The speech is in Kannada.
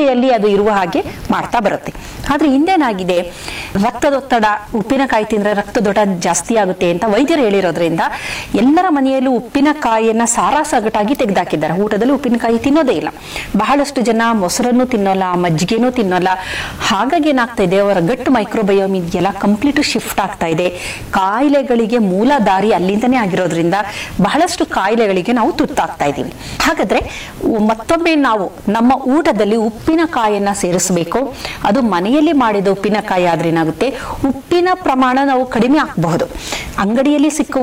ಪೀಳಿಗೆಯಲ್ಲಿ ಅದು ಇರುವ ಹಾಗೆ ಮಾಡ್ತಾ ಬರುತ್ತೆ ಆದ್ರೆ ಹಿಂದೇನಾಗಿದೆ ರಕ್ತದೊತ್ತಡ ಉಪ್ಪಿನಕಾಯಿ ತಿಂದ್ರೆ ರಕ್ತದೊತ್ತಡ ಜಾಸ್ತಿ ಆಗುತ್ತೆ ಅಂತ ವೈದ್ಯರು ಹೇಳಿರೋದ್ರಿಂದ ಎಲ್ಲರ ಮನೆಯಲ್ಲೂ ಉಪ್ಪಿನಕಾಯಿಯನ್ನ ಸಾರಾಸಗಟಾಗಿ ತೆಗೆದಾಕಿದ್ದಾರೆ ಊಟದಲ್ಲಿ ಉಪ್ಪಿನಕಾಯಿ ತಿನ್ನೋದೇ ಇಲ್ಲ ಬಹಳಷ್ಟು ಜನ ಮೊಸರನ್ನು ತಿನ್ನೋಲ್ಲ ಮಜ್ಜಿಗೆನೂ ತಿನ್ನೋಲ್ಲ ಹಾಗಾಗಿ ಏನಾಗ್ತಾ ಇದೆ ಅವರ ಗಟ್ಟು ಮೈಕ್ರೋಬಯೋಮ್ ಇದೆಯಲ್ಲ ಕಂಪ್ಲೀಟ್ ಶಿಫ್ಟ್ ಆಗ್ತಾ ಇದೆ ಕಾಯಿಲೆಗಳಿಗೆ ಮೂಲ ದಾರಿ ಅಲ್ಲಿಂದನೇ ಆಗಿರೋದ್ರಿಂದ ಬಹಳಷ್ಟು ಕಾಯಿಲೆಗಳಿಗೆ ನಾವು ತುತ್ತಾಗ್ತಾ ಇದ್ದೀವಿ ಹಾಗಾದ್ರೆ ಉ- ಮತ್ತೊಮ್ಮೆ ನಾವು ನಮ್ಮ ಊಟದಲ್ಲಿ ಉಪ್ಪಿನಕಾಯಿಯನ್ನ ಸೇರಿಸಬೇಕು ಅದು ಮನೆಯಲ್ಲಿ ಮಾಡಿದ ಉಪ್ಪಿನಕಾಯಿ ಆದ್ರೆ ಏನಾಗುತ್ತೆ ಉಪ್ಪಿನ ಪ್ರಮಾಣ ನಾವು ಕಡಿಮೆ ಹಾಕಬಹುದು ಅಂಗಡಿಯಲ್ಲಿ ಸಿಕ್ಕುವ